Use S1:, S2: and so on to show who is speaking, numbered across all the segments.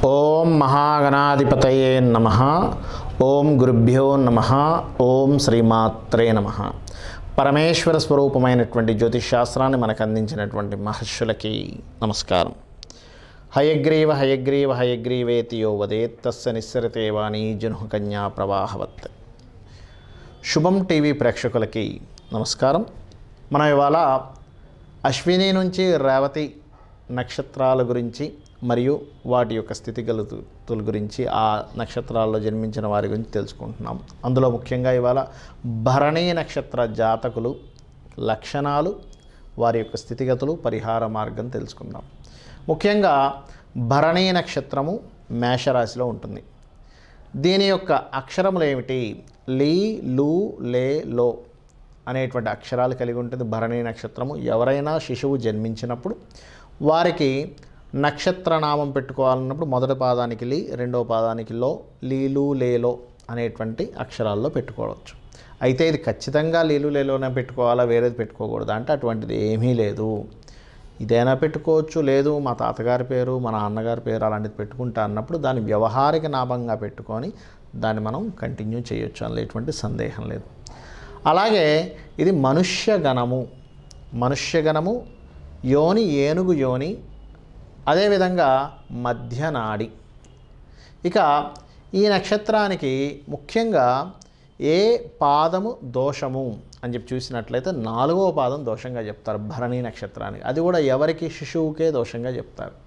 S1: ఓం మహాగణాధిపతయే నమ ఓం గురుభ్యో నమ ఓం శ్రీమాత్రే నమ పరమేశ్వర స్వరూపమైనటువంటి జ్యోతిష్ శాస్త్రాన్ని మనకు అందించినటువంటి మహర్షులకి నమస్కారం హయగ్రీవ హయగ్రీవ హయగ్రీవేతి యో వదేత్ తస్య నిస్సరతే వాణి జను కన్యా ప్రవాహవత్ శుభం టీవీ ప్రేక్షకులకి నమస్కారం మనం ఇవాళ అశ్విని నుంచి రేవతి నక్షత్రాల గురించి మరియు వాటి యొక్క స్థితిగతుల గురించి ఆ నక్షత్రాల్లో జన్మించిన వారి గురించి తెలుసుకుంటున్నాం అందులో ముఖ్యంగా ఇవాళ భరణీ నక్షత్ర జాతకులు లక్షణాలు వారి యొక్క స్థితిగతులు పరిహార మార్గం తెలుసుకుందాం ముఖ్యంగా భరణీ నక్షత్రము మేషరాశిలో ఉంటుంది దీని యొక్క అక్షరములు ఏమిటి లీ లు లే లో అనేటువంటి అక్షరాలు కలిగి ఉంటుంది భరణీ నక్షత్రము ఎవరైనా శిశువు జన్మించినప్పుడు వారికి నక్షత్ర నామం పెట్టుకోవాలన్నప్పుడు మొదటి పాదానికి లీ రెండవ పాదానికి లో లీలు లేలో అనేటువంటి అక్షరాల్లో పెట్టుకోవచ్చు అయితే ఇది ఖచ్చితంగా లీలు లేలోనే పెట్టుకోవాలా వేరేది పెట్టుకోకూడదు అంటే అటువంటిది ఏమీ లేదు ఇదైనా పెట్టుకోవచ్చు లేదు మా తాతగారి పేరు మా నాన్నగారి పేరు అలాంటిది పెట్టుకుంటా అన్నప్పుడు దాన్ని వ్యవహారిక నామంగా పెట్టుకొని దాన్ని మనం కంటిన్యూ చేయొచ్చు అందులో ఎటువంటి సందేహం లేదు అలాగే ఇది మనుష్య గణము మనుష్య గణము యోని ఏనుగు యోని అదేవిధంగా మధ్యనాడి ఇక ఈ నక్షత్రానికి ముఖ్యంగా ఏ పాదము దోషము అని చెప్పి చూసినట్లయితే నాలుగవ పాదం దోషంగా చెప్తారు భరణీ నక్షత్రానికి అది కూడా ఎవరికి శిశువుకే దోషంగా చెప్తారు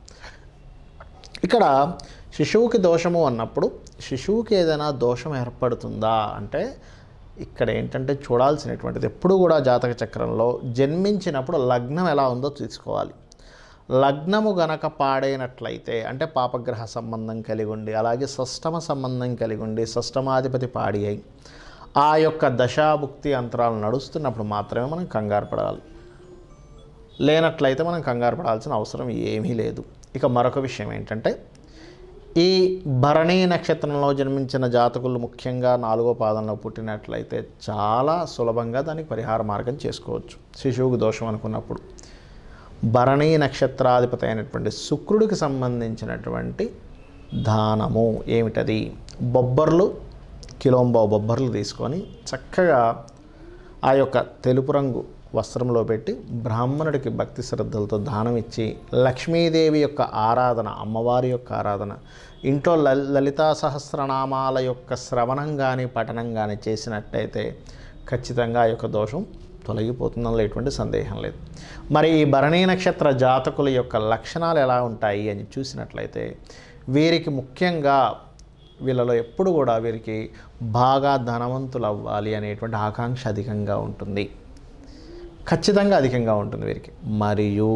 S1: ఇక్కడ శిశువుకి దోషము అన్నప్పుడు శిశువుకి ఏదైనా దోషం ఏర్పడుతుందా అంటే ఇక్కడ ఏంటంటే చూడాల్సినటువంటిది ఎప్పుడు కూడా జాతక చక్రంలో జన్మించినప్పుడు లగ్నం ఎలా ఉందో తీసుకోవాలి లగ్నము గనక పాడైనట్లయితే అంటే పాపగ్రహ సంబంధం కలిగి ఉండి అలాగే షష్టమ సంబంధం కలిగి ఉండి షష్టమాధిపతి పాడి అయి ఆ యొక్క దశాభుక్తి అంతరాలు నడుస్తున్నప్పుడు మాత్రమే మనం కంగారు పడాలి లేనట్లయితే మనం కంగారు పడాల్సిన అవసరం ఏమీ లేదు ఇక మరొక విషయం ఏంటంటే ఈ భరణీ నక్షత్రంలో జన్మించిన జాతకులు ముఖ్యంగా నాలుగో పాదంలో పుట్టినట్లయితే చాలా సులభంగా దానికి పరిహార మార్గం చేసుకోవచ్చు శిశువుకు దోషం అనుకున్నప్పుడు భరణీ నక్షత్రాధిపతి అయినటువంటి శుక్రుడికి సంబంధించినటువంటి దానము ఏమిటది బొబ్బర్లు కిలోంబో బొబ్బర్లు తీసుకొని చక్కగా ఆ యొక్క తెలుపు రంగు వస్త్రంలో పెట్టి బ్రాహ్మణుడికి భక్తి శ్రద్ధలతో దానం ఇచ్చి లక్ష్మీదేవి యొక్క ఆరాధన అమ్మవారి యొక్క ఆరాధన ఇంట్లో లల్ లలితా సహస్రనామాల యొక్క శ్రవణం కానీ పఠనం కానీ చేసినట్టయితే ఖచ్చితంగా ఆ యొక్క దోషం తొలగిపోతుందని ఎటువంటి సందేహం లేదు మరి ఈ భరణీ నక్షత్ర జాతకుల యొక్క లక్షణాలు ఎలా ఉంటాయి అని చూసినట్లయితే వీరికి ముఖ్యంగా వీళ్ళలో ఎప్పుడు కూడా వీరికి బాగా ధనవంతులు అవ్వాలి అనేటువంటి ఆకాంక్ష అధికంగా ఉంటుంది ఖచ్చితంగా అధికంగా ఉంటుంది వీరికి మరియు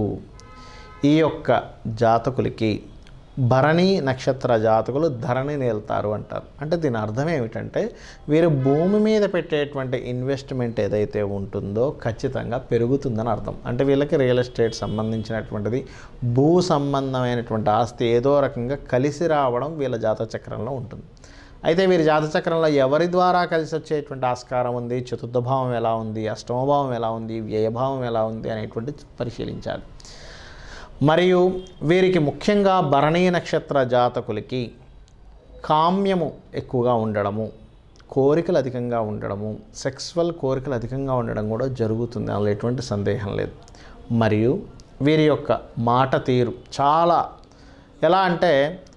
S1: ఈ యొక్క జాతకులకి భరణి నక్షత్ర జాతకులు ధరణి నేల్తారు అంటారు అంటే దీని అర్థం ఏమిటంటే వీరు భూమి మీద పెట్టేటువంటి ఇన్వెస్ట్మెంట్ ఏదైతే ఉంటుందో ఖచ్చితంగా పెరుగుతుందని అర్థం అంటే వీళ్ళకి రియల్ ఎస్టేట్ సంబంధించినటువంటిది భూ సంబంధమైనటువంటి ఆస్తి ఏదో రకంగా కలిసి రావడం వీళ్ళ జాతక చక్రంలో ఉంటుంది అయితే వీరి జాతచక్రంలో ఎవరి ద్వారా కలిసి వచ్చేటువంటి ఆస్కారం ఉంది చతుర్థ భావం ఎలా ఉంది అష్టమ భావం ఎలా ఉంది వ్యయభావం ఎలా ఉంది అనేటువంటి పరిశీలించాలి మరియు వీరికి ముఖ్యంగా భరణీ నక్షత్ర జాతకులకి కామ్యము ఎక్కువగా ఉండడము కోరికలు అధికంగా ఉండడము సెక్స్వల్ కోరికలు అధికంగా ఉండడం కూడా జరుగుతుంది అందులో ఎటువంటి సందేహం లేదు మరియు వీరి యొక్క మాట తీరు చాలా ఎలా అంటే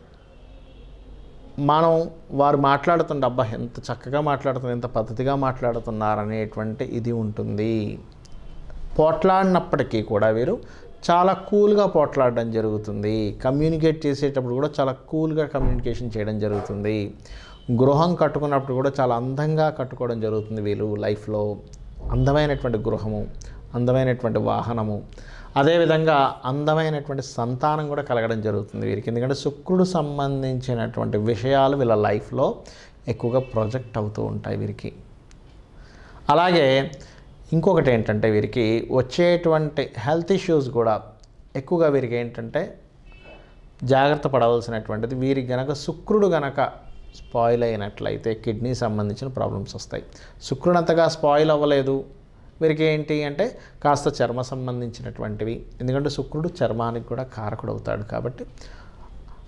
S1: మనం వారు మాట్లాడుతుంటే అబ్బా ఎంత చక్కగా మాట్లాడుతున్నారు ఎంత పద్ధతిగా మాట్లాడుతున్నారు అనేటువంటి ఇది ఉంటుంది పోట్లాడినప్పటికీ కూడా వీరు చాలా కూల్గా పోట్లాడడం జరుగుతుంది కమ్యూనికేట్ చేసేటప్పుడు కూడా చాలా కూల్గా కమ్యూనికేషన్ చేయడం జరుగుతుంది గృహం కట్టుకున్నప్పుడు కూడా చాలా అందంగా కట్టుకోవడం జరుగుతుంది వీళ్ళు లైఫ్లో అందమైనటువంటి గృహము అందమైనటువంటి వాహనము అదేవిధంగా అందమైనటువంటి సంతానం కూడా కలగడం జరుగుతుంది వీరికి ఎందుకంటే శుక్రుడు సంబంధించినటువంటి విషయాలు వీళ్ళ లైఫ్లో ఎక్కువగా ప్రొజెక్ట్ అవుతూ ఉంటాయి వీరికి అలాగే ఇంకొకటి ఏంటంటే వీరికి వచ్చేటువంటి హెల్త్ ఇష్యూస్ కూడా ఎక్కువగా వీరికి ఏంటంటే జాగ్రత్త పడవలసినటువంటిది వీరికి గనక శుక్రుడు గనక స్పాయిల్ అయినట్లయితే కిడ్నీ సంబంధించిన ప్రాబ్లమ్స్ వస్తాయి శుక్రుడు అంతగా స్పాయిల్ అవ్వలేదు వీరికి ఏంటి అంటే కాస్త చర్మ సంబంధించినటువంటివి ఎందుకంటే శుక్రుడు చర్మానికి కూడా కారకుడు అవుతాడు కాబట్టి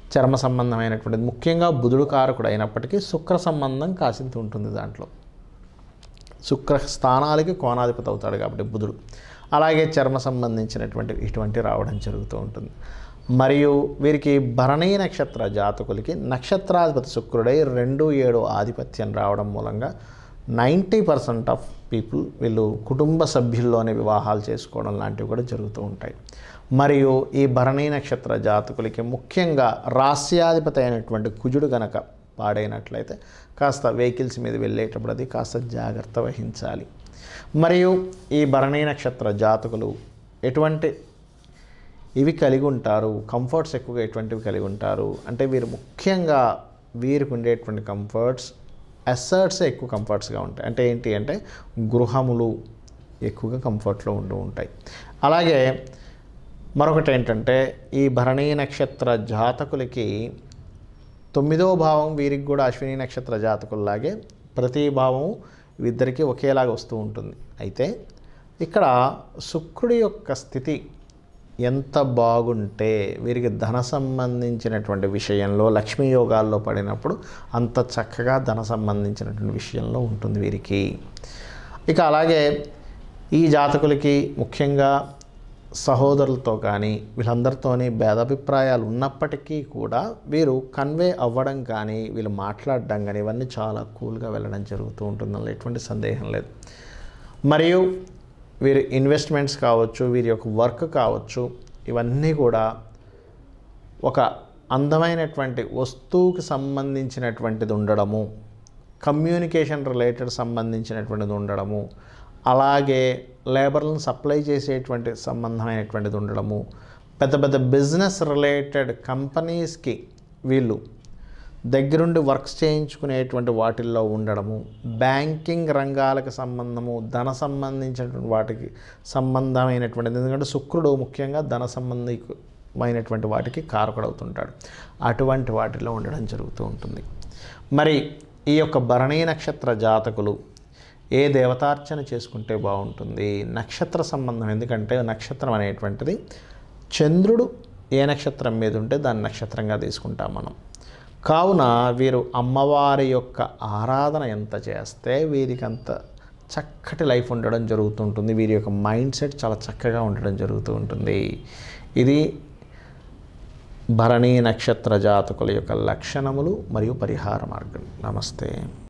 S1: చర్మ సంబంధమైనటువంటిది ముఖ్యంగా బుధుడు కారకుడు అయినప్పటికీ శుక్ర సంబంధం కాసింత ఉంటుంది దాంట్లో శుక్ర స్థానాలకి కోణాధిపతి అవుతాడు కాబట్టి బుధుడు అలాగే చర్మ సంబంధించినటువంటి ఇటువంటి రావడం జరుగుతూ ఉంటుంది మరియు వీరికి భరణీ నక్షత్ర జాతకులకి నక్షత్రాధిపతి శుక్రుడై రెండు ఏడు ఆధిపత్యం రావడం మూలంగా నైంటీ పర్సెంట్ ఆఫ్ పీపుల్ వీళ్ళు కుటుంబ సభ్యుల్లోనే వివాహాలు చేసుకోవడం లాంటివి కూడా జరుగుతూ ఉంటాయి మరియు ఈ భరణీ నక్షత్ర జాతకులకి ముఖ్యంగా రాస్యాధిపతి అయినటువంటి కుజుడు గనక పాడైనట్లయితే కాస్త వెహికల్స్ మీద వెళ్ళేటప్పుడు అది కాస్త జాగ్రత్త వహించాలి మరియు ఈ భరణీ నక్షత్ర జాతకులు ఎటువంటి ఇవి కలిగి ఉంటారు కంఫర్ట్స్ ఎక్కువగా ఎటువంటివి కలిగి ఉంటారు అంటే వీరు ముఖ్యంగా వీరికి ఉండేటువంటి కంఫర్ట్స్ అసర్ట్స్ ఎక్కువ కంఫర్ట్స్గా ఉంటాయి అంటే ఏంటి అంటే గృహములు ఎక్కువగా కంఫర్ట్లో ఉంటూ ఉంటాయి అలాగే మరొకటి ఏంటంటే ఈ భరణీ నక్షత్ర జాతకులకి తొమ్మిదో భావం వీరికి కూడా అశ్విని నక్షత్ర జాతకుల్లాగే ప్రతి భావం ఇద్దరికి ఒకేలాగా వస్తూ ఉంటుంది అయితే ఇక్కడ శుక్రుడి యొక్క స్థితి ఎంత బాగుంటే వీరికి ధన సంబంధించినటువంటి విషయంలో లక్ష్మీ యోగాల్లో పడినప్పుడు అంత చక్కగా ధన సంబంధించినటువంటి విషయంలో ఉంటుంది వీరికి ఇక అలాగే ఈ జాతకులకి ముఖ్యంగా సహోదరులతో కానీ వీళ్ళందరితోని భేదాభిప్రాయాలు ఉన్నప్పటికీ కూడా వీరు కన్వే అవ్వడం కానీ వీళ్ళు మాట్లాడడం కానీ ఇవన్నీ చాలా కూల్గా వెళ్ళడం జరుగుతూ ఉంటుంది అందులో ఎటువంటి సందేహం లేదు మరియు వీరి ఇన్వెస్ట్మెంట్స్ కావచ్చు వీరి యొక్క వర్క్ కావచ్చు ఇవన్నీ కూడా ఒక అందమైనటువంటి వస్తువుకి సంబంధించినటువంటిది ఉండడము కమ్యూనికేషన్ రిలేటెడ్ సంబంధించినటువంటిది ఉండడము అలాగే లేబర్లను సప్లై చేసేటువంటి సంబంధమైనటువంటిది ఉండడము పెద్ద పెద్ద బిజినెస్ రిలేటెడ్ కంపెనీస్కి వీళ్ళు దగ్గరుండి వర్క్స్ చేయించుకునేటువంటి వాటిల్లో ఉండడము బ్యాంకింగ్ రంగాలకు సంబంధము ధన సంబంధించినటువంటి వాటికి సంబంధమైనటువంటిది ఎందుకంటే శుక్రుడు ముఖ్యంగా ధన సంబంధికమైనటువంటి వాటికి కారకుడవుతుంటాడు అటువంటి వాటిలో ఉండడం జరుగుతూ ఉంటుంది మరి ఈ యొక్క భరణీ నక్షత్ర జాతకులు ఏ దేవతార్చన చేసుకుంటే బాగుంటుంది నక్షత్ర సంబంధం ఎందుకంటే నక్షత్రం అనేటువంటిది చంద్రుడు ఏ నక్షత్రం మీద ఉంటే దాన్ని నక్షత్రంగా తీసుకుంటాం మనం కావున వీరు అమ్మవారి యొక్క ఆరాధన ఎంత చేస్తే వీరికి అంత చక్కటి లైఫ్ ఉండడం జరుగుతుంటుంది వీరి యొక్క మైండ్ సెట్ చాలా చక్కగా ఉండడం జరుగుతూ ఉంటుంది ఇది భరణీ నక్షత్ర జాతకుల యొక్క లక్షణములు మరియు పరిహార మార్గం నమస్తే